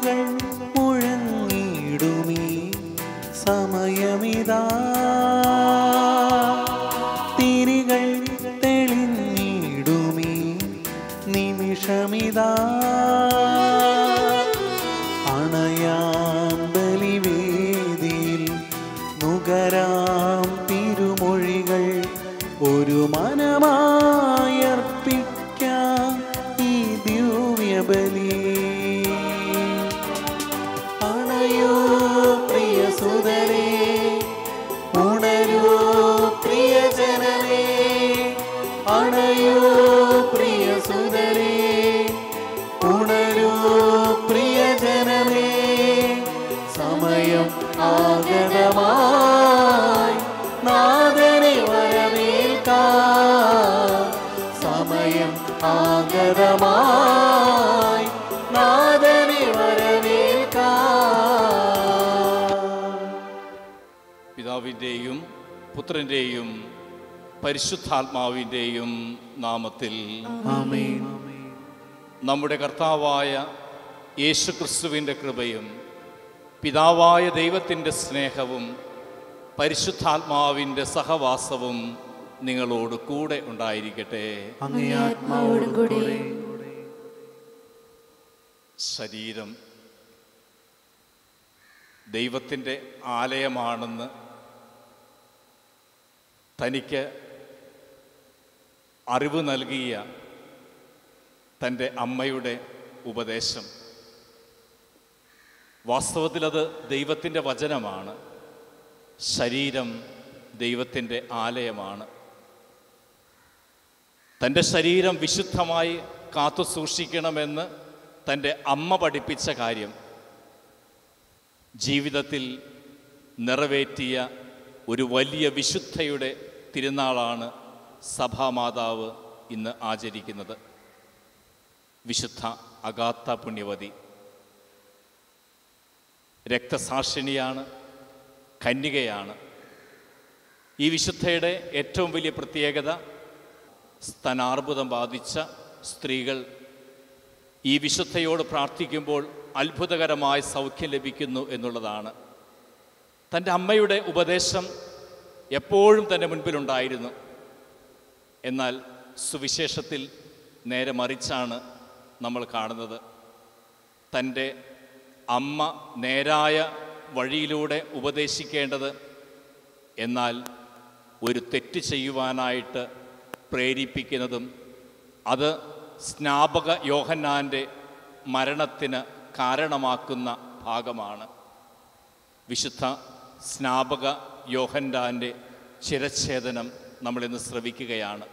വിളക്കുകൾ മുഴങ്ങിടുമീ സമയമിതാ തിരികൾ തെളിഞ്ഞിടുമീ നിമിഷമിതാ അണയാം ബലിവേദിയിൽ നുകരാം തിരുമൊഴികൾ ഒരു മനമായർപ്പിക്കാം ഈ ദിവ്യബലി അണയോ പ്രിയ സുതരേ ഉണരൂ പ്രിയജനമേ അണയോ പ്രിയ സുതരേ ഉണരൂ പ്രിയജനമേ സമയം ആഗതമായി നാദനെ വരവേൽക്കാം സമയം ആഗതമായി നാദനെ വരവേൽക്കാം പിതാവിൻ്റെയും പുത്രൻ്റെയും പരിശുദ്ധാത്മാവിൻ്റെയും നാമത്തിൽ ആമേൻ നമ്മുടെ കർത്താവായ യേശുക്രിസ്തുവിൻ്റെ കൃപയും പിതാവായ ദൈവത്തിൻ്റെ സ്നേഹവും പരിശുദ്ധാത്മാവിൻ്റെ സഹവാസവും നിങ്ങളോട് കൂടെ ഉണ്ടായിരിക്കട്ടെ അങ്ങേ ആത്മാവോടുകൂടെ ശരീരം ദൈവത്തിൻ്റെ ആലയമാണെന്ന് തനിക്ക് അറിവ് നൽകിയ തൻ്റെ അമ്മയുടെ ഉപദേശം വാസ്തവത്തിൽ അത് ദൈവത്തിൻ്റെ വചനമാണ് ശരീരം ദൈവത്തിൻ്റെ ആലയമാണ് തൻ്റെ ശരീരം വിശുദ്ധമായി കാത്തു സൂക്ഷിക്കണമെന്ന് തൻ്റെ അമ്മ പഠിപ്പിച്ച കാര്യം ജീവിതത്തിൽ നിറവേറ്റിയ ഒരു വലിയ വിശുദ്ധയുടെ തിരുനാളാണ് സഭാമാതാവ് ഇന്ന് ആചരിക്കുന്നത് വിശുദ്ധ അഗാത്ത പുണ്യവതി രക്തസാക്ഷിണിയാണ് കന്യകയാണ് ഈ വിശുദ്ധയുടെ ഏറ്റവും വലിയ പ്രത്യേകത സ്തനാർബുദം ബാധിച്ച സ്ത്രീകൾ ഈ വിശുദ്ധയോട് പ്രാർത്ഥിക്കുമ്പോൾ അത്ഭുതകരമായ സൗഖ്യം ലഭിക്കുന്നു എന്നുള്ളതാണ് തൻ്റെ അമ്മയുടെ ഉപദേശം എപ്പോഴും തൻ്റെ മുൻപിലുണ്ടായിരുന്നു എന്നാൽ സുവിശേഷത്തിൽ നേരെ മറിച്ചാണ് നമ്മൾ കാണുന്നത് തൻ്റെ അമ്മ നേരായ വഴിയിലൂടെ ഉപദേശിക്കേണ്ടത് എന്നാൽ ഒരു തെറ്റ് ചെയ്യുവാനായിട്ട് പ്രേരിപ്പിക്കുന്നതും അത് സ്നാപക യോഹന്നാൻ്റെ മരണത്തിന് കാരണമാക്കുന്ന ഭാഗമാണ് വിശുദ്ധ സ്നാപക യോഹന്നാൻ്റെ ചിരച്ഛേദനം നമ്മളിന്ന് ശ്രവിക്കുകയാണ്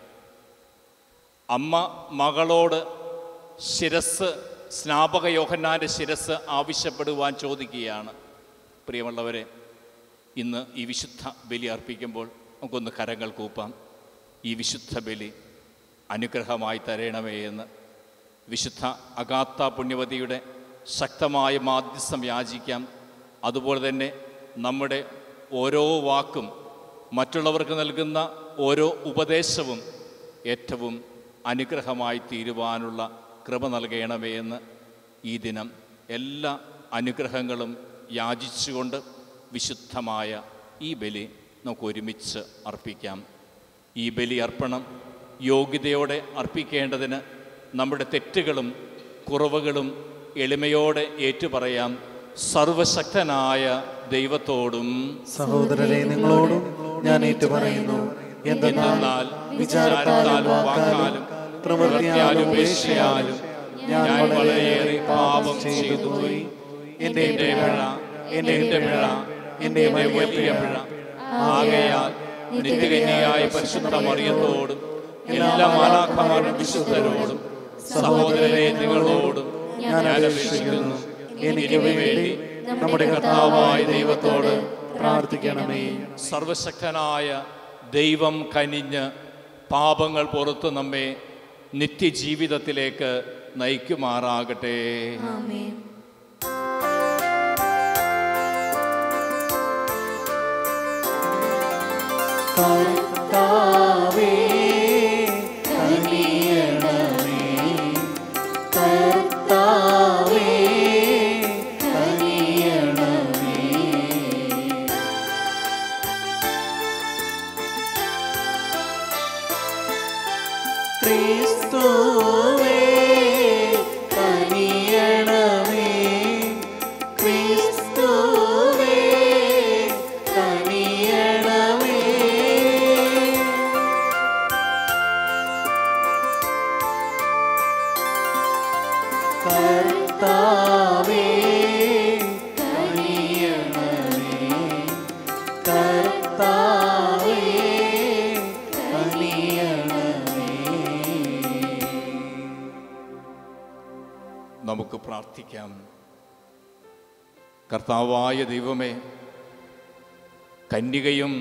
അമ്മ മകളോട് ശിരസ് സ്നാപക യോഹന്നാൻ്റെ ശിരസ് ആവശ്യപ്പെടുവാൻ ചോദിക്കുകയാണ് പ്രിയമുള്ളവരെ ഇന്ന് ഈ വിശുദ്ധ ബലി അർപ്പിക്കുമ്പോൾ നമുക്കൊന്ന് കരങ്ങൾ കൂപ്പാം ഈ വിശുദ്ധ ബലി അനുഗ്രഹമായി തരണമേ എന്ന് വിശുദ്ധ അഗാത്ത പുണ്യവതിയുടെ ശക്തമായ മാധ്യസ്ഥം യാചിക്കാം അതുപോലെ തന്നെ നമ്മുടെ ഓരോ വാക്കും മറ്റുള്ളവർക്ക് നൽകുന്ന ഓരോ ഉപദേശവും ഏറ്റവും അനുഗ്രഹമായി തീരുവാനുള്ള കൃപ നൽകണമേ എന്ന് ഈ ദിനം എല്ലാ അനുഗ്രഹങ്ങളും യാചിച്ചുകൊണ്ട് വിശുദ്ധമായ ഈ ബലി നമുക്ക് ഒരുമിച്ച് അർപ്പിക്കാം ഈ ബലി അർപ്പണം യോഗ്യതയോടെ അർപ്പിക്കേണ്ടതിന് നമ്മുടെ തെറ്റുകളും കുറവുകളും എളിമയോടെ ഏറ്റുപറയാം സർവശക്തനായ ദൈവത്തോടും സഹോദരരെ നിങ്ങളോടും ഞാൻ ഏറ്റുപറയുന്നു എന്തെന്നാൽ വിചാരത്താലും വാക്കാലും പ്രവൃത്തിയാലും ഉപേക്ഷയാലും ഞാൻ വളരെയേറെ പാപം ചെയ്തു പോയി എന്റെ എൻ്റെ പിഴ എൻ്റെ പിഴ എൻ്റെ വലിയ പിഴ ആകയാൽ നിത്യകന്യായ പരിശുദ്ധ മറിയത്തോടും എല്ലാ മാലാഖമാരും വിശുദ്ധരോടും സഹോദരരെ നിങ്ങളോടും ഞാൻ അപേക്ഷിക്കുന്നു എനിക്ക് വേണ്ടി നമ്മുടെ കർത്താവായ ദൈവത്തോട് പ്രാർത്ഥിക്കണമേ സർവശക്തനായ ദൈവം കനിഞ്ഞ് പാപങ്ങൾ പുറത്തു നമ്മെ നിത്യജീവിതത്തിലേക്ക് നയിക്കുമാറാകട്ടെ ആമേൻ കർത്താവേ കനിയണമേ കർത്താവേ ക്രിസ്തുവേ കനിയണമേ ക്രിസ്തുവേ കനിയണമേ കർത്താവേ കനിയണമേ കർത്താവേ കനിയണമേ നമുക്ക് പ്രാർത്ഥിക്കാം കർത്താവായ ദൈവമേ കന്യകയും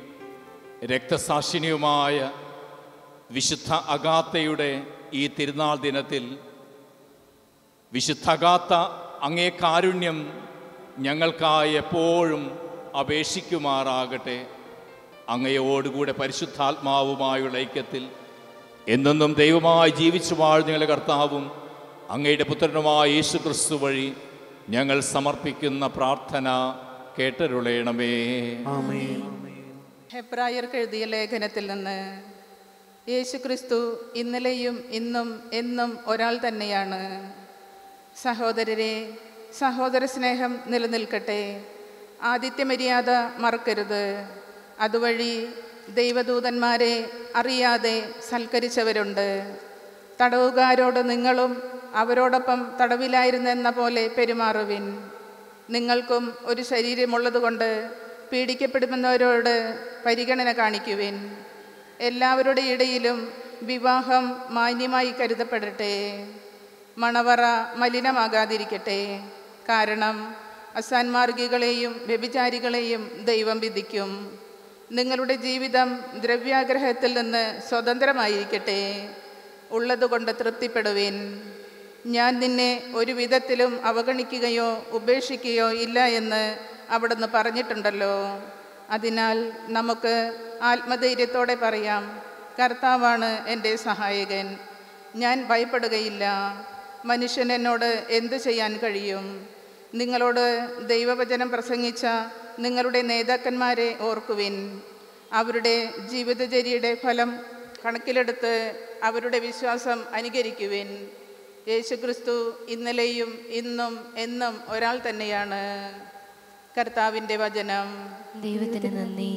രക്തസാക്ഷിനിയുമായ വിശുദ്ധ അഗാത്തയുടെ ഈ തിരുനാൾ ദിനത്തിൽ വിശുദ്ധ അഗാത്ത അങ്ങേ കാരുണ്യം ഞങ്ങൾക്കായി എപ്പോഴും അപേക്ഷിക്കുമാറാകട്ടെ അങ്ങയോടുകൂടെ പരിശുദ്ധാത്മാവുമായുള്ള ഐക്യത്തിൽ എന്നെന്നും ദൈവമായി ജീവിച്ചു വാഴുന്ന കർത്താവും അങ്ങയുടെ പുത്രനുമായ യേശു ക്രിസ്തു വഴി ഞങ്ങൾ സമർപ്പിക്കുന്ന പ്രാർത്ഥന കേട്ടരുളയണമേ ആമേൻ ഹെബ്രായർക്ക് എഴുതിയ ലേഖനത്തിൽ നിന്ന് യേശുക്രിസ്തു ഇന്നലെയും ഇന്നും എന്നും ഒരാൾ തന്നെയാണ് സഹോദരരെ സഹോദര സ്നേഹം നിലനിൽക്കട്ടെ ആദിത്യമര്യാദ മറക്കരുത് അതുവഴി ദൈവദൂതന്മാരെ അറിയാതെ സൽക്കരിച്ചവരുണ്ട് തടവുകാരോട് നിങ്ങളും അവരോടൊപ്പം തടവിലായിരുന്നെന്ന പോലെ പെരുമാറുവിൻ നിങ്ങൾക്കും ഒരു ശരീരമുള്ളതുകൊണ്ട് പീഡിക്കപ്പെടുന്നവരോട് പരിഗണന കാണിക്കുവിൻ എല്ലാവരുടെ ഇടയിലും വിവാഹം മാന്യമായി കരുതപ്പെടട്ടെ മണവറ മലിനമാകാതിരിക്കട്ടെ കാരണം അസാൻമാർഗികളെയും വ്യഭിചാരികളെയും ദൈവം വിധിക്കും നിങ്ങളുടെ ജീവിതം ദ്രവ്യാഗ്രഹത്തിൽ നിന്ന് സ്വതന്ത്രമായിരിക്കട്ടെ ഉള്ളതുകൊണ്ട് തൃപ്തിപ്പെടുവിൻ ഞാൻ നിന്നെ ഒരു വിധത്തിലും അവഗണിക്കുകയോ ഉപേക്ഷിക്കുകയോ ഇല്ല എന്ന് അവിടുന്ന് പറഞ്ഞിട്ടുണ്ടല്ലോ അതിനാൽ നമുക്ക് ആത്മധൈര്യത്തോടെ പറയാം കർത്താവാണ് എൻ്റെ സഹായകൻ ഞാൻ ഭയപ്പെടുകയില്ല മനുഷ്യൻ എന്നോട് എന്തു ചെയ്യാൻ കഴിയും നിങ്ങളോട് ദൈവവചനം പ്രസംഗിച്ച നിങ്ങളുടെ നേതാക്കന്മാരെ ഓർക്കുവിൻ അവരുടെ ജീവിതചര്യയുടെ ഫലം കണക്കിലെടുത്ത് അവരുടെ വിശ്വാസം അനുകരിക്കുവിൻ യേശുക്രിസ്തു ഇന്നലെയും ഇന്നും എന്നും ഒരാൾ തന്നെയാണ് കർത്താവിൻ്റെ വചനം ദൈവത്തിന് നന്ദി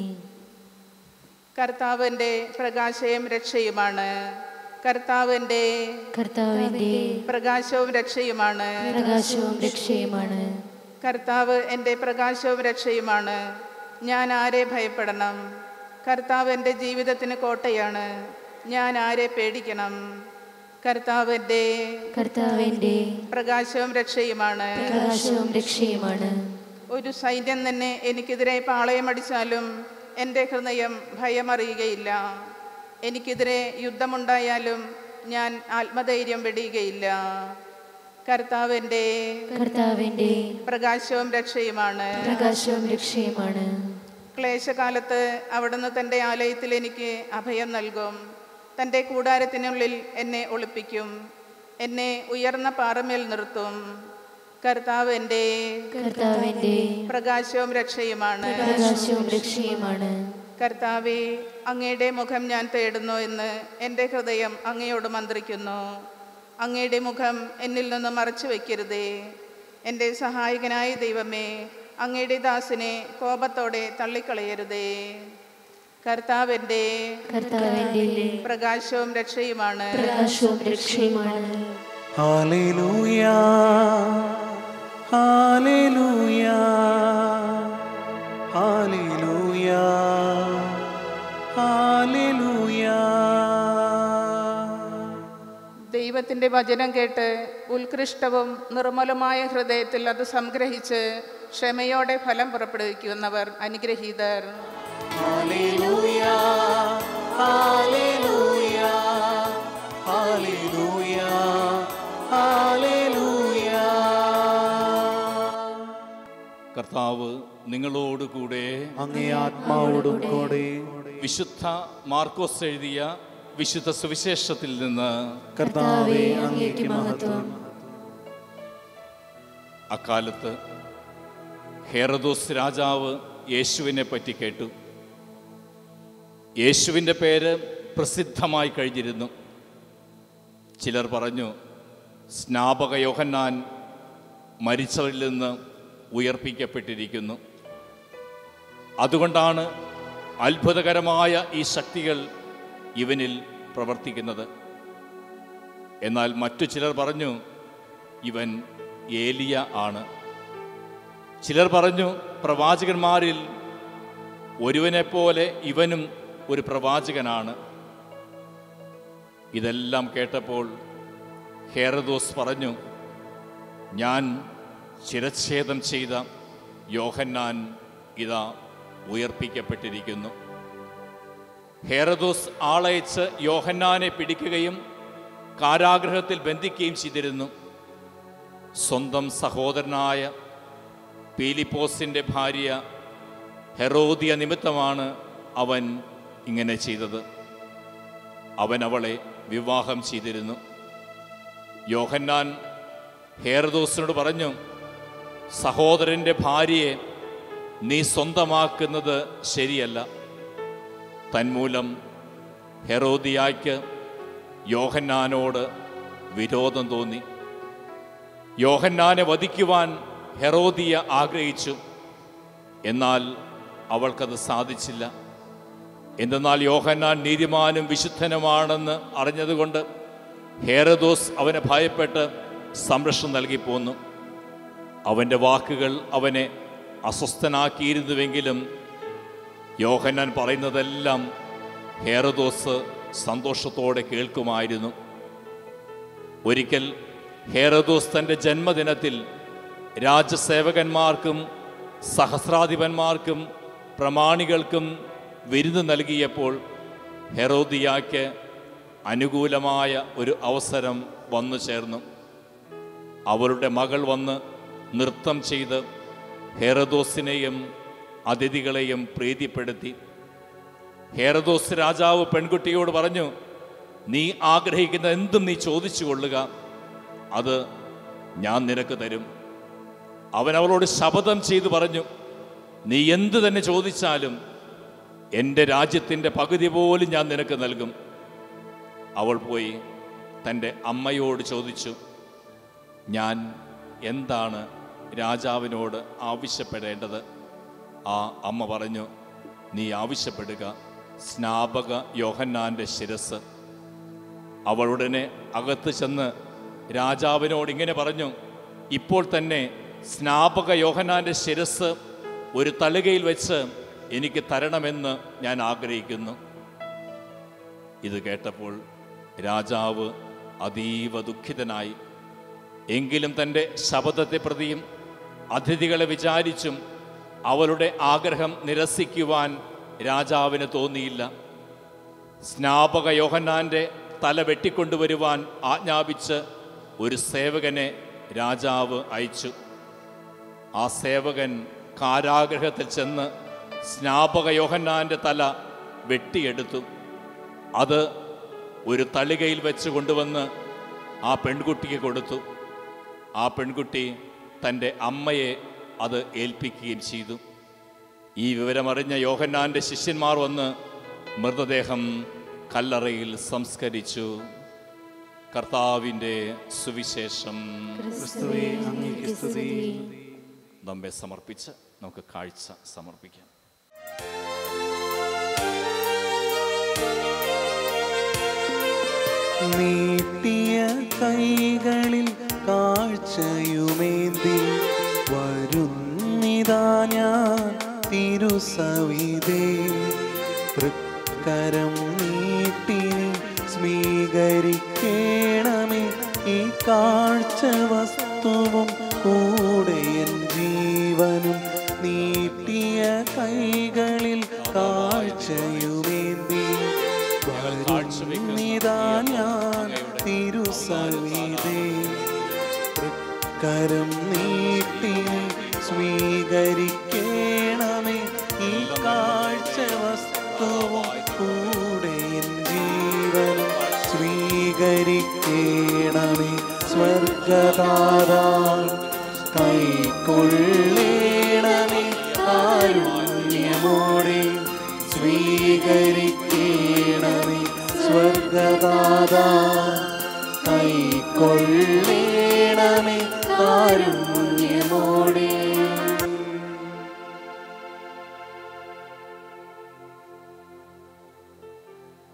കർത്താവിൻ്റെ പ്രകാശയും രക്ഷയുമാണ് കർത്താവിൻ്റെ കർത്താവിന്റെ പ്രകാശവും രക്ഷയുമാണ് പ്രകാശവും രക്ഷയുമാണ് കർത്താവ് എൻ്റെ പ്രകാശവും രക്ഷയുമാണ് ഞാൻ ആരെ ഭയപ്പെടണം കർത്താവ് എൻ്റെ ജീവിതത്തിന് കോട്ടയാണ് ഞാൻ ആരെ പേടിക്കണം കർത്താവ് എൻ്റെ കർത്താവിന്റെ പ്രകാശവും രക്ഷയുമാണ് പ്രകാശവും രക്ഷയുമാണ് ഒരു സൈന്യം തന്നെ എനിക്കെതിരെ പാളയമടിച്ചാലും എൻ്റെ ഹൃദയം ഭയമറിയുകയില്ല എനിക്കെതിരെ യുദ്ധമുണ്ടായാലും ഞാൻ ആത്മധൈര്യം വെടിയുകയില്ല കർത്താവ് എൻ്റെ കർത്താവിന്റെ പ്രകാശവും രക്ഷയുമാണ് പ്രകാശവും രക്ഷയുമാണ് ക്ലേശകാലത്ത് അവിടുന്ന് തൻ്റെ ആലയത്തിൽ എനിക്ക് അഭയം നൽകും തൻ്റെ കൂടാരത്തിനുള്ളിൽ എന്നെ ഒളിപ്പിക്കും എന്നെ ഉയർന്ന പാറമേൽ നിർത്തും കർത്താവ് എൻ്റെ കർത്താവിന്റെ പ്രകാശവും രക്ഷയുമാണ് പ്രകാശവും രക്ഷയുമാണ് കർത്താവെ അങ്ങയുടെ മുഖം ഞാൻ തേടുന്നു എന്ന് എൻ്റെ ഹൃദയം അങ്ങയോട് മന്ത്രിക്കുന്നു അങ്ങയുടെ മുഖം എന്നിൽ നിന്ന് മറച്ചു വയ്ക്കരുതേ എൻ്റെ സഹായകനായ ദൈവമേ അങ്ങയുടെ ദാസിനെ കോപത്തോടെ തള്ളിക്കളയരുതേ കർത്താവിൻ്റെ കർത്താവിന്റെ പ്രകാശവും രക്ഷയുമാണ് പ്രകാശവും രക്ഷയുമാണ് ഹല്ലേലൂയ ഹല്ലേലൂയ ഹല്ലേലൂയ ഹല്ലേലൂയ ദൈവത്തിൻ്റെ വചനം കേട്ട് ഉത്കൃഷ്ടവും നിർമ്മലമായ ഹൃദയത്തിൽ അത് സംഗ്രഹിച്ച് ക്ഷമയോടെ ഫലം പുറപ്പെടുവിക്കുന്നവർ അനുഗ്രഹീതർ ഹല്ലേലൂയ ഹല്ലേലൂയ ഹല്ലേലൂയ ഹല്ലേലൂയ കർത്താവ് നിങ്ങളോടുകൂടെ അങ്ങേ ആത്മാവോടും കൂടെ വിശുദ്ധ മാർക്കോസ് എഴുതിയ വിശുദ്ധ സുവിശേഷത്തിൽ നിന്ന് കർത്താവെ അങ്ങേക്ക് മഹത്വം അക്കാലത്ത് ഹെറദോസ് രാജാവ് യേശുവിനെ പറ്റി കേട്ടു യേശുവിൻ്റെ പേര് പ്രസിദ്ധമായി കഴിഞ്ഞിരുന്നു ചിലർ പറഞ്ഞു സ്നാപക യോഹന്നാൻ മരിച്ചവരിൽ നിന്ന് ഉയർപ്പിക്കപ്പെട്ടിരിക്കുന്നു അതുകൊണ്ടാണ് അത്ഭുതകരമായ ഈ ശക്തികൾ ഇവനിൽ പ്രവർത്തിക്കുന്നത് എന്നാൽ മറ്റു ചിലർ പറഞ്ഞു ഇവൻ ഏലിയ ആണ് ചിലർ പറഞ്ഞു പ്രവാചകന്മാരിൽ ഒരുവനെപ്പോലെ ഇവനും ഒരു പ്രവാചകനാണ് ഇതെല്ലാം കേട്ടപ്പോൾ ഹേറദോസ് പറഞ്ഞു ഞാൻ ശിരച്ഛേദം ചെയ്ത യോഹന്നാൻ ഇതാ ഉയർപ്പിക്കപ്പെട്ടിരിക്കുന്നു ഹേറദോസ് ആളയച്ച് യോഹന്നാനെ പിടിക്കുകയും കാരാഗ്രഹത്തിൽ ബന്ധിക്കുകയും ചെയ്തിരുന്നു സ്വന്തം സഹോദരനായ പീലിപ്പോസിൻ്റെ ഭാര്യ ഹെറോദിയ നിമിത്തമാണ് അവൻ ഇങ്ങനെ ചെയ്തത് അവൻ അവളെ വിവാഹം ചെയ്തിരുന്നു യോഹന്നാൻ ഹേറദോസിനോട് പറഞ്ഞു സഹോദരൻ്റെ ഭാര്യയെ നീ സ്വന്തമാക്കുന്നത് ശരിയല്ല തന്മൂലം ഹെറോദിയായ്ക്ക് യോഹന്നാനോട് വിരോധം തോന്നി യോഹന്നാനെ വധിക്കുവാൻ ഹെറോദിയ ആഗ്രഹിച്ചു എന്നാൽ അവൾക്കത് സാധിച്ചില്ല എന്തെന്നാൽ യോഹന്നാൻ നീതിമാനും വിശുദ്ധനുമാണെന്ന് അറിഞ്ഞതുകൊണ്ട് ഹേറദോസ് അവനെ ഭയപ്പെട്ട് സംരക്ഷണം നൽകി പോന്നു അവൻ്റെ വാക്കുകൾ അവനെ അസ്വസ്ഥനാക്കിയിരുന്നുവെങ്കിലും യോഹന്നാൻ പറയുന്നതെല്ലാം ഹേറദോസ് സന്തോഷത്തോടെ കേൾക്കുമായിരുന്നു ഒരിക്കൽ ഹേറദോസ് തൻ്റെ ജന്മദിനത്തിൽ രാജസേവകന്മാർക്കും സഹസ്രാധിപന്മാർക്കും പ്രമാണികൾക്കും വിരുന്ന് നൽകിയപ്പോൾ ഹെറോദിയായ്ക്ക് അനുകൂലമായ ഒരു അവസരം വന്നു ചേർന്നു അവളുടെ മകൾ വന്ന് നൃത്തം ചെയ്ത് ഹെറദോസിനെയും അതിഥികളെയും പ്രീതിപ്പെടുത്തി ഹേറദോസ് രാജാവ് പെൺകുട്ടിയോട് പറഞ്ഞു നീ ആഗ്രഹിക്കുന്ന എന്തും നീ ചോദിച്ചു കൊള്ളുക അത് ഞാൻ നിനക്ക് തരും അവൻ അവളോട് ശപഥം ചെയ്തു പറഞ്ഞു നീ എന്ത് തന്നെ ചോദിച്ചാലും എൻ്റെ രാജ്യത്തിൻ്റെ പകുതി പോലും ഞാൻ നിനക്ക് നൽകും അവൾ പോയി തൻ്റെ അമ്മയോട് ചോദിച്ചു ഞാൻ എന്താണ് രാജാവിനോട് ആവശ്യപ്പെടേണ്ടത് ആ അമ്മ പറഞ്ഞു നീ ആവശ്യപ്പെടുക സ്നാപക യോഹന്നാൻ്റെ ശിരസ് അവളുടനെ അകത്ത് ചെന്ന് രാജാവിനോട് ഇങ്ങനെ പറഞ്ഞു ഇപ്പോൾ തന്നെ സ്നാപക യോഹന്നാൻ്റെ ശിരസ് ഒരു തളികയിൽ വെച്ച് എനിക്ക് തരണമെന്ന് ഞാൻ ആഗ്രഹിക്കുന്നു ഇത് കേട്ടപ്പോൾ രാജാവ് അതീവ ദുഃഖിതനായി എങ്കിലും തൻ്റെ ശബദത്തെ പ്രതിയും അതിഥികളെ വിചാരിച്ചും അവളുടെ ആഗ്രഹം നിരസിക്കുവാൻ രാജാവിന് തോന്നിയില്ല സ്നാപക യോഹന്നാൻ്റെ തല വെട്ടിക്കൊണ്ടുവരുവാൻ ആജ്ഞാപിച്ച് ഒരു സേവകനെ രാജാവ് അയച്ചു ആ സേവകൻ കാരാഗ്രഹത്തിൽ ചെന്ന് സ്നാപക യോഹന്നാൻ്റെ തല വെട്ടിയെടുത്തു അത് ഒരു തളികയിൽ വെച്ച് കൊണ്ടുവന്ന് ആ പെൺകുട്ടിക്ക് കൊടുത്തു ആ പെൺകുട്ടി തൻ്റെ അമ്മയെ അത് ഏൽപ്പിക്കുകയും ചെയ്തു ഈ വിവരമറിഞ്ഞ യോഹന്നാൻ്റെ ശിഷ്യന്മാർ വന്ന് മൃതദേഹം കല്ലറയിൽ സംസ്കരിച്ചു കർത്താവിൻ്റെ സുവിശേഷം ക്രിസ്തുവേ അങ്ങേക്ക് സ്തുതി നമ്മെ സമർപ്പിച്ച് നമുക്ക് കാഴ്ച സമർപ്പിക്കാം നീട്ടിയ കൈകളിൽ കാഴ്ചയുമേന്തി വരുന്നിതാ ഞാൻ തിരുസവിതേ തൃക്കരം നീട്ടി സ്വീകരിക്കണമേ ഈ കാഴ്ച വസ്തുവും കൂടെ എൻ ജീവനും നീട്ടിയ കൈകളിൽ കാഴ്ചയുമേന്തി വരുന്നിതാ ഞാൻ തിരുസവിതേ തൃക്കരം നീട്ടി സ്വീകരിക്കണമേ ഈ കാഴ്ച വസ്തുവും കൂടെ എൻ ജീവനും സ്വീകരിക്കണമേ സ്വർഗതാരാ കൈക്കൊള്ളേണമേ കാരുണ്യമോടെ സ്വീകരിക്കണമേ സ്വർഗദാതാ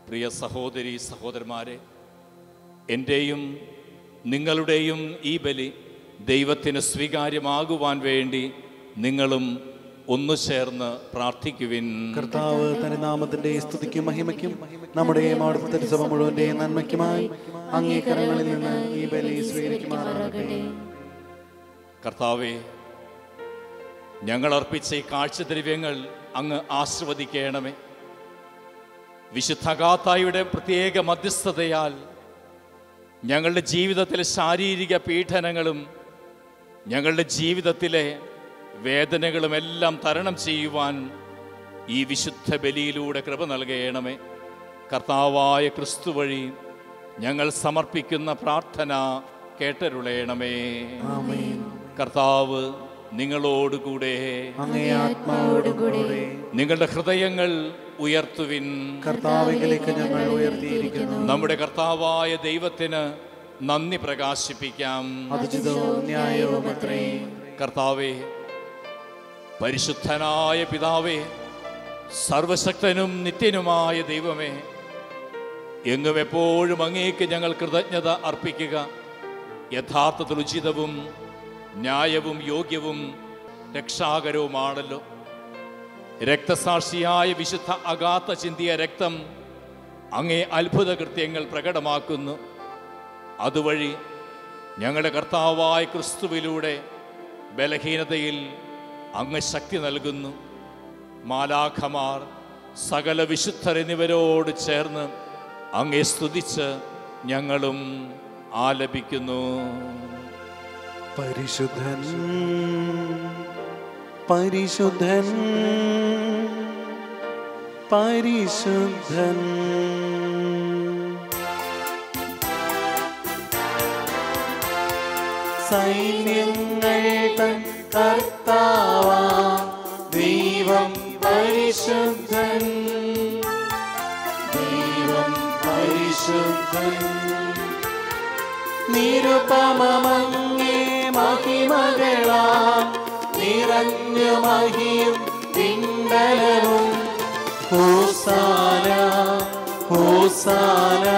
പ്രിയ സഹോദരി സഹോദരന്മാരെ എൻ്റെയും നിങ്ങളുടെയും ഈ ബലി ദൈവത്തിന് സ്വീകാര്യമാകുവാൻ വേണ്ടി നിങ്ങളും ഒന്നു ചേർന്ന് പ്രാർത്ഥിക്കുവിൻ കർത്താവ് തന്റെ നാമത്തിന്റെ സ്തുതിക്കും മഹിമയ്ക്കും നമ്മുടെയും അവിടുത്തെ തിരുസഭ മുഴുവന്റെയും നന്മയ്ക്കുമായി അംഗീകരണങ്ങളിൽ നിന്ന് ഈ ബലി സ്വീകരിക്കുമാറാകട്ടെ കർത്താവെ ഞങ്ങൾ അർപ്പിച്ച ഈ കാഴ്ചദ്രവ്യങ്ങൾ അങ്ങ് ആശീർവദിക്കണമേ വിശുദ്ധ ഗാത്തായുടെ പ്രത്യേക മധ്യസ്ഥതയാൽ ഞങ്ങളുടെ ജീവിതത്തിലെ ശാരീരിക പീഡനങ്ങളും ഞങ്ങളുടെ ജീവിതത്തിലെ വേദനകളുമെല്ലാം തരണം ചെയ്യുവാൻ ഈ വിശുദ്ധ ബലിയിലൂടെ കൃപ നൽകണമേ കർത്താവായ ക്രിസ്തു വഴി ഞങ്ങൾ സമർപ്പിക്കുന്ന പ്രാർത്ഥന കേട്ടരുളയണമേ കർത്താവ് നിങ്ങളോടുകൂടെ അങ്ങേ ആത്മാവോടുകൂടെ നിങ്ങളുടെ ഹൃദയങ്ങൾ ഉയർത്തുവിൻ കർത്താവിലേക്ക് ഞങ്ങൾ ഉയർത്തിയിരിക്കുന്നു നമ്മുടെ കർത്താവായ ദൈവത്തിന് നന്ദി പ്രകാശിപ്പിക്കാം അതുചിതവും ന്യായവും അത്രേ കർത്താവേ പരിശുദ്ധനായ പിതാവേ സർവശക്തനും നിത്യനുമായ ദൈവമേ എങ്ങും എപ്പോഴും അങ്ങേക്ക് ഞങ്ങൾ കൃതജ്ഞത അർപ്പിക്കുക യഥാർത്ഥത്തിൽ ഉചിതവും ന്യായവും യോഗ്യവും രക്ഷാകരവുമാണല്ലോ രക്തസാക്ഷിയായ വിശുദ്ധ അഗാത്ത ചിന്തിയ രക്തം അങ്ങേ അത്ഭുത കൃത്യങ്ങൾ പ്രകടമാക്കുന്നു അതുവഴി ഞങ്ങളുടെ കർത്താവായ ക്രിസ്തുവിലൂടെ ബലഹീനതയിൽ അങ്ങ് ശക്തി നൽകുന്നു മാലാഖമാർ സകല വിശുദ്ധർ എന്നിവരോട് ചേർന്ന് അങ്ങേ സ്തുതിച്ച് ഞങ്ങളും ആലപിക്കുന്നു പരിശുദ്ധൻ പരിശുദ്ധൻ പരിശുദ്ധൻ സൈന്യങ്ങൾ തൻ കർത്താവാ ദൈവം പരിശുദ്ധൻ ദൈവം പരിശുദ്ധൻ നിരുപമങ്ങേ മഹിമകളാ നിറഞ്ഞു മഹിയും പിണ്ടലവും ഹോസാന ഹോസാന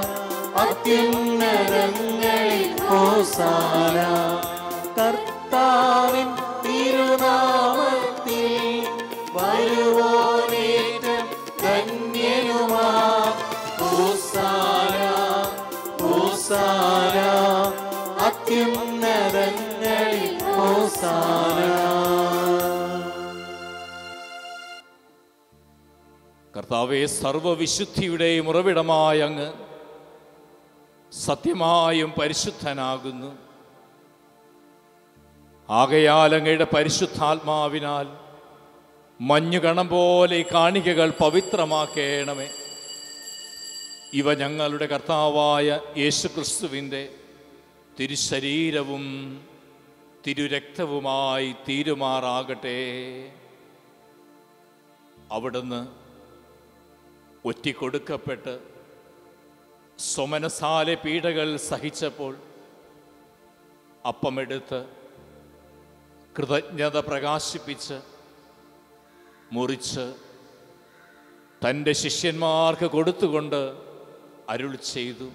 അത്യുന്നതങ്ങളിൽ ഹോസാന കർത്താവിൻ തിരുനാമത്തിൽ വരുവോനേറ്റം ധന്യനുമാ ഹോസാന ഹോസാന അത്യുന്നതങ്ങളിൽ ഹോസാന കർത്താവെ സർവവിശുദ്ധിയുടെയും ഉറവിടമായ അങ്ങ് സത്യമായും പരിശുദ്ധനാകുന്നു ആകയാൽ അങ്ങയുടെ പരിശുദ്ധാത്മാവിനാൽ മഞ്ഞുകണം പോലെ ഈ കാണികകൾ പവിത്രമാക്കേണമേ ഇവ ഞങ്ങളുടെ കർത്താവായ യേശുക്രിസ്തുവിൻ്റെ തിരുശരീരവും തിരുരക്തവുമായി തീരുമാറാകട്ടെ അവിടുന്ന് ഒറ്റിക്കൊടുക്കപ്പെട്ട് സ്വമനസാലെ പീഡകൾ സഹിച്ചപ്പോൾ അപ്പമെടുത്ത് കൃതജ്ഞത പ്രകാശിപ്പിച്ച് മുറിച്ച് തൻ്റെ ശിഷ്യന്മാർക്ക് കൊടുത്തുകൊണ്ട് അരുൾ ചെയ്തു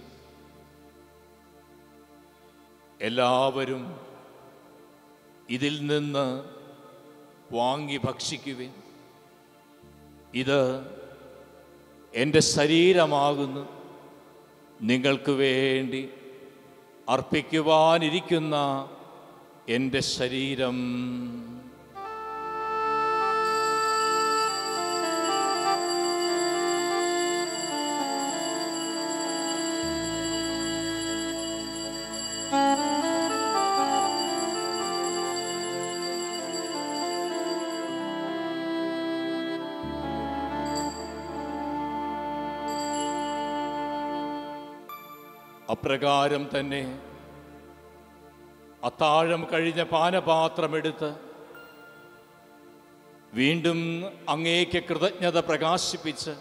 എല്ലാവരും ഇതിൽ നിന്ന് വാങ്ങി ഭക്ഷിക്കുവിൻ ഇത് എൻ്റെ ശരീരമാകുന്നു നിങ്ങൾക്ക് വേണ്ടി അർപ്പിക്കുവാനിരിക്കുന്ന എൻ്റെ ശരീരം അപ്രകാരം തന്നെ അത്താഴം കഴിഞ്ഞ പാനപാത്രമെടുത്ത് വീണ്ടും അങ്ങേക്ക് കൃതജ്ഞത പ്രകാശിപ്പിച്ച്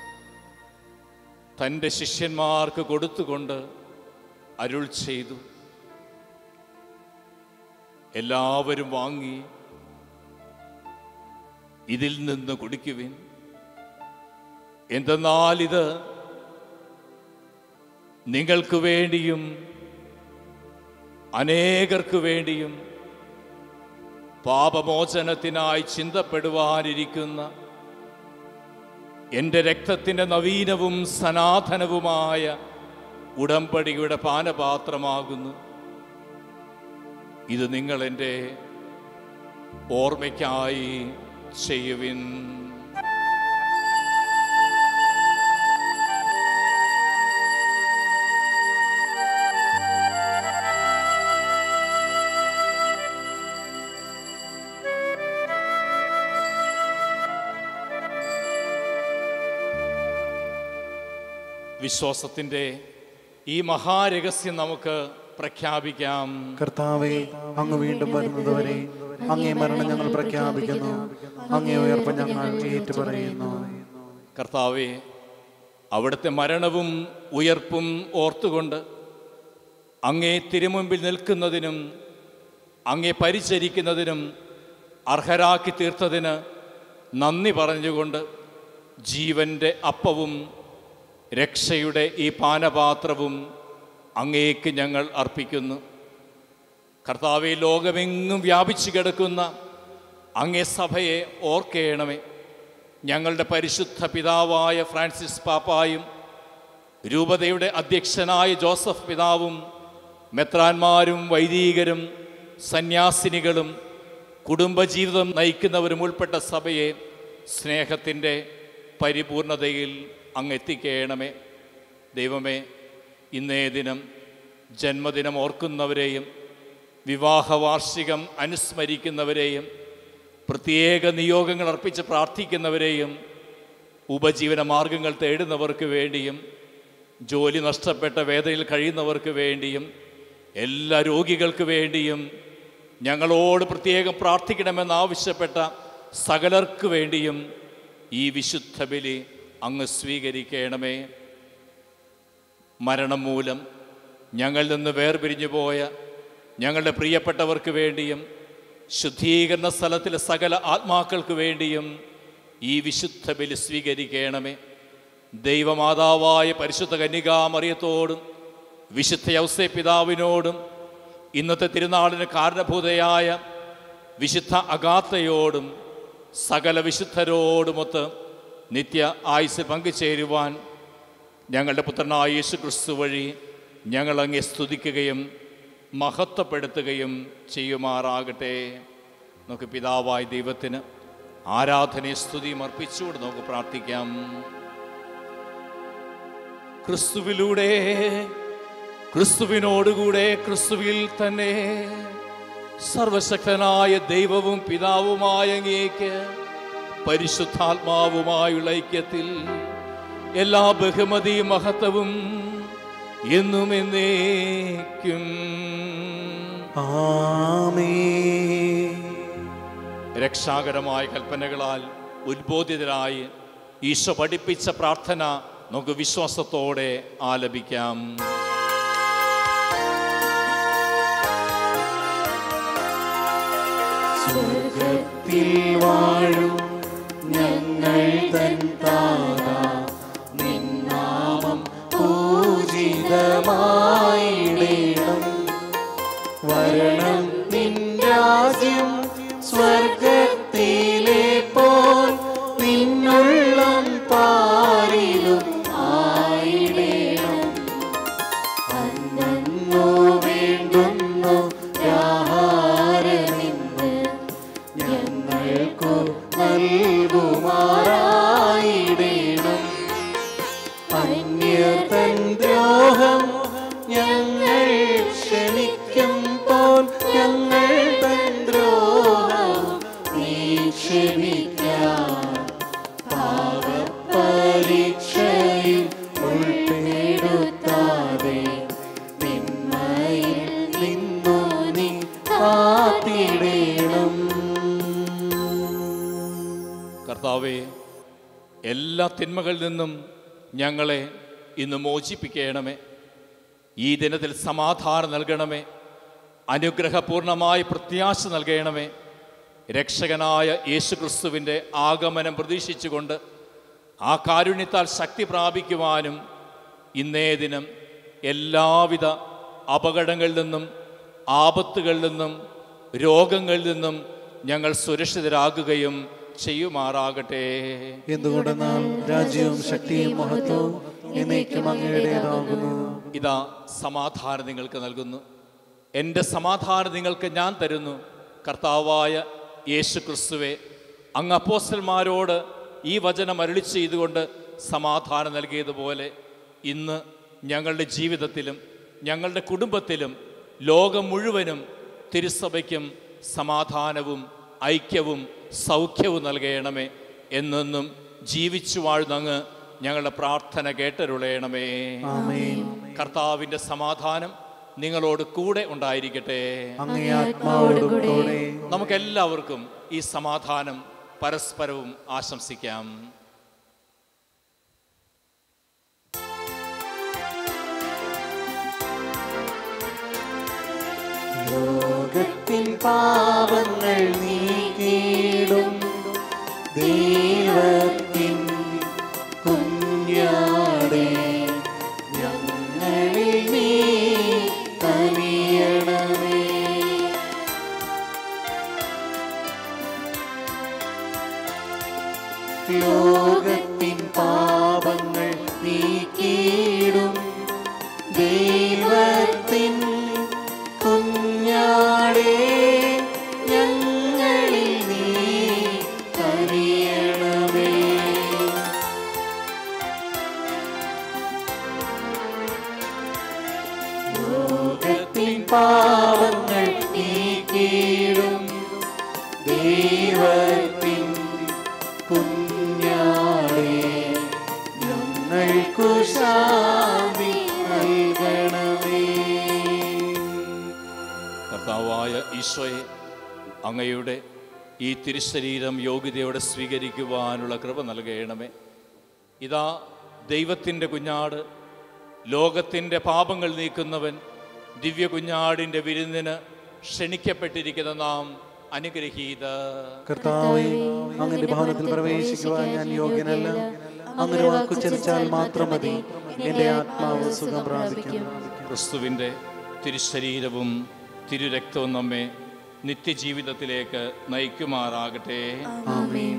തൻ്റെ ശിഷ്യന്മാർക്ക് കൊടുത്തുകൊണ്ട് അരുൾ ചെയ്തു എല്ലാവരും വാങ്ങി ഇതിൽ നിന്ന് കുടിക്കുവിൻ എന്തെന്നാൽ ഇത് നിങ്ങൾക്ക് വേണ്ടിയും അനേകർക്ക് വേണ്ടിയും പാപമോചനത്തിനായി ചിന്തപ്പെടുവാനിരിക്കുന്ന എൻ്റെ രക്തത്തിൻ്റെ നവീനവും സനാതനവുമായ ഉടമ്പടിയുടെ പാനപാത്രമാകുന്നു ഇത് നിങ്ങൾ എൻ്റെ ഓർമ്മയ്ക്കായി ചെയ്യുവിൻ വിശ്വാസത്തിൻ്റെ ഈ മഹാരഹസ്യം നമുക്ക് പ്രഖ്യാപിക്കാം കർത്താവെ അങ്ങ് വീണ്ടും വരുന്നതുവരെ അങ്ങേ മരണം ഞങ്ങൾ പ്രഖ്യാപിക്കുന്നു അങ്ങേ ഉയർപ്പ് ഞങ്ങൾ ഏറ്റുപറയുന്നു കർത്താവെ അവിടുത്തെ മരണവും ഉയർപ്പും ഓർത്തുകൊണ്ട് അങ്ങേ തിരുമുമ്പിൽ നിൽക്കുന്നതിനും അങ്ങേ പരിചരിക്കുന്നതിനും അർഹരാക്കി തീർത്തതിന് നന്ദി പറഞ്ഞുകൊണ്ട് ജീവൻ്റെ അപ്പവും രക്ഷയുടെ ഈ പാനപാത്രവും അങ്ങേക്ക് ഞങ്ങൾ അർപ്പിക്കുന്നു കർത്താവെ ലോകമെങ്ങും വ്യാപിച്ചു കിടക്കുന്ന അങ്ങേ സഭയെ ഓർക്കേണമേ ഞങ്ങളുടെ പരിശുദ്ധ പിതാവായ ഫ്രാൻസിസ് പാപ്പായും രൂപതയുടെ അധ്യക്ഷനായ ജോസഫ് പിതാവും മെത്രാന്മാരും വൈദികരും സന്യാസിനികളും കുടുംബജീവിതം നയിക്കുന്നവരും ഉൾപ്പെട്ട സഭയെ സ്നേഹത്തിൻ്റെ പരിപൂർണതയിൽ അങ്ങ് എത്തിക്കേണമേ ദൈവമേ ഇന്നേ ദിനം ജന്മദിനം ഓർക്കുന്നവരെയും വിവാഹ വാർഷികം അനുസ്മരിക്കുന്നവരെയും പ്രത്യേക നിയോഗങ്ങൾ അർപ്പിച്ച് പ്രാർത്ഥിക്കുന്നവരെയും ഉപജീവന മാർഗങ്ങൾ തേടുന്നവർക്ക് വേണ്ടിയും ജോലി നഷ്ടപ്പെട്ട വേദനയിൽ കഴിയുന്നവർക്ക് വേണ്ടിയും എല്ലാ രോഗികൾക്ക് വേണ്ടിയും ഞങ്ങളോട് പ്രത്യേകം പ്രാർത്ഥിക്കണമെന്ന് ആവശ്യപ്പെട്ട സകലർക്ക് വേണ്ടിയും ഈ വിശുദ്ധ ബലി അങ്ങ് സ്വീകരിക്കണമേ മരണം മൂലം ഞങ്ങളിൽ നിന്ന് വേർപിരിഞ്ഞു പോയ ഞങ്ങളുടെ പ്രിയപ്പെട്ടവർക്ക് വേണ്ടിയും ശുദ്ധീകരണ സ്ഥലത്തിലെ സകല ആത്മാക്കൾക്ക് വേണ്ടിയും ഈ വിശുദ്ധ ബലി സ്വീകരിക്കണമേ ദൈവമാതാവായ പരിശുദ്ധ കന്യകാമറിയത്തോടും വിശുദ്ധ യൗസേ പിതാവിനോടും ഇന്നത്തെ തിരുനാളിന് കാരണഭൂതയായ വിശുദ്ധ അഗാത്തയോടും സകല വിശുദ്ധരോടുമൊത്ത് നിത്യ ആയുസ് പങ്കുചേരുവാൻ ഞങ്ങളുടെ പുത്രനായ യേശു ക്രിസ്തു വഴി ഞങ്ങൾ അങ്ങെ സ്തുതിക്കുകയും മഹത്വപ്പെടുത്തുകയും ചെയ്യുമാറാകട്ടെ നമുക്ക് പിതാവായ ദൈവത്തിന് ആരാധനയും സ്തുതിയും അർപ്പിച്ചുകൊണ്ട് നമുക്ക് പ്രാർത്ഥിക്കാം ക്രിസ്തുവിലൂടെ ക്രിസ്തുവിനോടുകൂടെ ക്രിസ്തുവിൽ തന്നെ സർവശക്തനായ ദൈവവും പിതാവുമായ അങ്ങേക്ക് പരിശുദ്ധാത്മാവുമായുള്ള ഐക്യത്തിൽ എല്ലാ ബഹുമതിയും മഹത്വവും എന്നും എന്നേക്കും ആമേ രക്ഷാകരമായ കൽപ്പനകളാൽ ഉദ്ബോധിതരായി ഈശോ പഠിപ്പിച്ച പ്രാർത്ഥന നമുക്ക് വിശ്വാസത്തോടെ ആലപിക്കാം സ്വർഗത്തിൽ വാഴും ഞങ്ങൾ തൻ താത നിന്നാമം പൂജിതമായിടേണം വരണം നിൻ രാജ്യം സ്വർഗത്തിലെ പോൽ നിന്നുള്ളം പാരിലും ആയിടേണം അന്നു വേണ്ടുന്നു ആഹാരമിന്ന് ഞങ്ങൾക്കു നൽകുമാറായിടേണം അന്യതൻ ദ്രോഹം ഞങ്ങൾ ക്ഷമിക്കും പോൽ ഞങ്ങൾ തൻ ദ്രോഹം നീ ക്ഷമിക്കാം പാവപരീക്ഷയിൽ ഉൾപ്പെടുത്താതെ തിന്മയിൽ നിന്നു നീ കാത്തിടേണം കർത്താവെ എല്ലാ തിന്മകളിൽ നിന്നും ഞങ്ങളെ ഇന്ന് മോചിപ്പിക്കണമേ ഈ ദിനത്തിൽ സമാധാനം നൽകണമേ അനുഗ്രഹപൂർണമായ പ്രത്യാശ നൽകണമേ രക്ഷകനായ യേശുക്രിസ്തുവിൻ്റെ ആഗമനം പ്രതീക്ഷിച്ചുകൊണ്ട് ആ കാരുണ്യത്താൽ ശക്തി പ്രാപിക്കുവാനും ഇന്നേ ദിനം എല്ലാവിധ അപകടങ്ങളിൽ നിന്നും ആപത്തുകളിൽ നിന്നും രോഗങ്ങളിൽ നിന്നും ഞങ്ങൾ സുരക്ഷിതരാകുകയും ചെയ്യുമാറാകട്ടെ എന്തുകൊണ്ടെന്നാൽ രാജ്യവും ശക്തിയും മഹത്വവും എന്നേക്കും അങ്ങയുടേതാകുന്നു ഇതാ സമാധാനം നിങ്ങൾക്ക് നൽകുന്നു എൻ്റെ സമാധാനം നിങ്ങൾക്ക് ഞാൻ തരുന്നു കർത്താവായ യേശു ക്രിസ്തുവെ അങ്ങ് അപ്പോസ്റ്റന്മാരോട് ഈ വചനം അരുളി ചെയ്തുകൊണ്ട് സമാധാനം നൽകിയതുപോലെ ഇന്ന് ഞങ്ങളുടെ ജീവിതത്തിലും ഞങ്ങളുടെ കുടുംബത്തിലും ലോകം മുഴുവനും തിരുസഭയ്ക്കും സമാധാനവും ഐക്യവും സൗഖ്യവും നൽകണമേ എന്നെന്നും ജീവിച്ചു വാഴുന്നങ്ങ് ഞങ്ങളുടെ പ്രാർത്ഥന കേട്ടരുളയണമേ ആമേൻ കർത്താവിൻ്റെ സമാധാനം നിങ്ങളോട് കൂടെ ഉണ്ടായിരിക്കട്ടെ അങ്ങേ ആത്മാവോടും കൂടെ നമുക്കെല്ലാവർക്കും ഈ സമാധാനം പരസ്പരവും ആശംസിക്കാം ലോകത്തിൻ പാപങ്ങൾ നീക്കിയിടും ദൈവത്തിൻ കുഞ്ഞാടേ ഞങ്ങളിൽ നീ കനിയണമേ ലോകത്തിൻ പാപങ്ങൾ നീക്കിയിടും ദൈവത്തിൻ കുഞ്ഞാടേ ഞങ്ങളിൽ നീ കനിയണമേ ലോകത്തിൻ പാവങ്ങൾ നീക്കിയിടും ദൈവത്തിൻ കുഞ്ഞാടേ ഞങ്ങൾക്കു ശാന്തി നൽകണമേ കർത്താവായ ഈശോയെ അങ്ങയുടെ ഈ തിരുശരീരം യോഗ്യതയോടെ സ്വീകരിക്കുവാനുള്ള കൃപ നൽകണമേ ഇതാ ദൈവത്തിൻ്റെ കുഞ്ഞാട് ലോകത്തിൻ്റെ പാപങ്ങൾ നീക്കുന്നവൻ ദിവ്യ കുഞ്ഞാടിൻ്റെ വിരുന്നിന് ക്ഷണിക്കപ്പെട്ടിരിക്കുന്ന നാം അനുഗ്രഹീത കർത്താവെ അങ്ങന്റെ ഭവനത്തിൽ പ്രവേശിക്കുവാൻ ഞാൻ യോഗ്യനല്ല അങ്ങനെ വാക്കു ചലിച്ചാൽ മാത്രം മതി എന്റെ ആത്മാവ് സുഖം പ്രാപിക്കും ക്രിസ്തുവിൻ്റെ തിരുശരീരവും തിരുരക്തവും നമ്മെ നിത്യജീവിതത്തിലേക്ക് നയിക്കുമാറാകട്ടെ ആമേൻ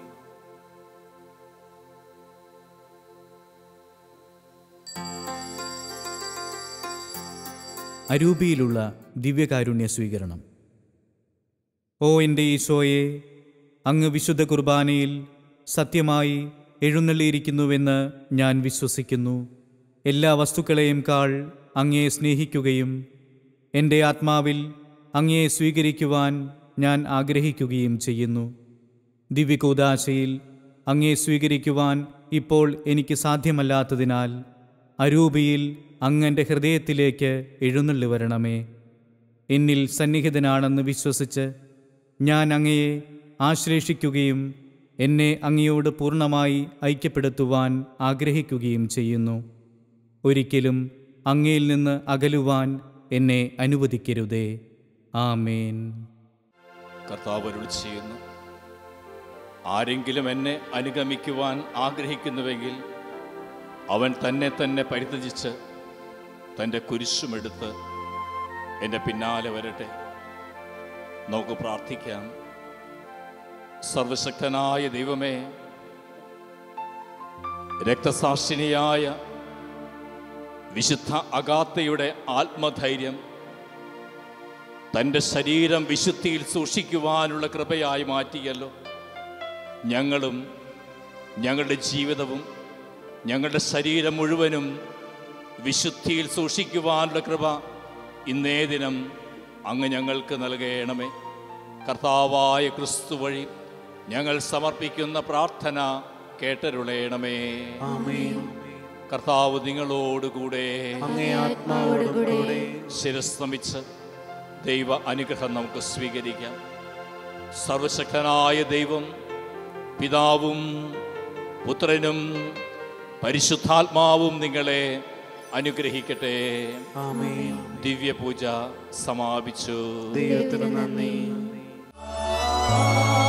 അരൂപിയിലുള്ള ദിവ്യകാരുണ്യ സ്വീകരണം ഓ എൻ്റെ ഈശോയെ അങ്ങ് വിശുദ്ധ കുർബാനയിൽ സത്യമായി എഴുന്നള്ളിയിരിക്കുന്നുവെന്ന് ഞാൻ വിശ്വസിക്കുന്നു എല്ലാ വസ്തുക്കളെയും കാൾ അങ്ങയെ സ്നേഹിക്കുകയും എൻ്റെ ആത്മാവിൽ അങ്ങയെ സ്വീകരിക്കുവാൻ ഞാൻ ആഗ്രഹിക്കുകയും ചെയ്യുന്നു ദിവ്യകൂദാശയിൽ അങ്ങയെ സ്വീകരിക്കുവാൻ ഇപ്പോൾ എനിക്ക് സാധ്യമല്ലാത്തതിനാൽ അരൂപിയിൽ അങ്ങൻ്റെ ഹൃദയത്തിലേക്ക് എഴുന്നള്ളി വരണമേ എന്നിൽ സന്നിഹിതനാണെന്ന് വിശ്വസിച്ച് ഞാൻ അങ്ങയെ ആശ്ലേഷിക്കുകയും എന്നെ അങ്ങയോട് പൂർണ്ണമായി ഐക്യപ്പെടുത്തുവാൻ ആഗ്രഹിക്കുകയും ചെയ്യുന്നു ഒരിക്കലും അങ്ങയിൽ നിന്ന് അകലുവാൻ എന്നെ അനുവദിക്കരുതേ ആമേൻ കർത്താവ് അരുളി ചെയ്യുന്നു ആരെങ്കിലും എന്നെ അനുഗമിക്കുവാൻ ആഗ്രഹിക്കുന്നുവെങ്കിൽ അവൻ തന്നെ തന്നെ പരിത്യജിച്ച് തൻ്റെ കുരിശുമെടുത്ത് എൻ്റെ പിന്നാലെ വരട്ടെ നമുക്ക് പ്രാർത്ഥിക്കാം സർവശക്തനായ ദൈവമേ രക്തസാക്ഷിണിയായ വിശുദ്ധ അഗാത്തയുടെ ആത്മധൈര്യം തൻ്റെ ശരീരം വിശുദ്ധിയിൽ സൂക്ഷിക്കുവാനുള്ള കൃപയായി മാറ്റിയല്ലോ ഞങ്ങളും ഞങ്ങളുടെ ജീവിതവും ഞങ്ങളുടെ ശരീരം മുഴുവനും വിശുദ്ധിയിൽ സൂക്ഷിക്കുവാനുള്ള കൃപ ഇന്നേ ദിനം അങ്ങ് ഞങ്ങൾക്ക് നൽകണമേ കർത്താവായ ക്രിസ്തു വഴി ഞങ്ങൾ സമർപ്പിക്കുന്ന പ്രാർത്ഥന കേട്ടരുളയണമേ ആമേൻ കർത്താവ് നിങ്ങളോടുകൂടെ അങ്ങേ ആത്മാവോടും കൂടെ ശിരസ്തമിച്ച് ദൈവ അനുഗ്രഹം നമുക്ക് സ്വീകരിക്കാം സർവശക്തനായ ദൈവം പിതാവും പുത്രനും പരിശുദ്ധാത്മാവും നിങ്ങളെ അനുഗ്രഹിക്കട്ടെ ആമേൻ ദിവ്യപൂജ സമാപിച്ചു ദൈവത്തിന് നന്ദി ആ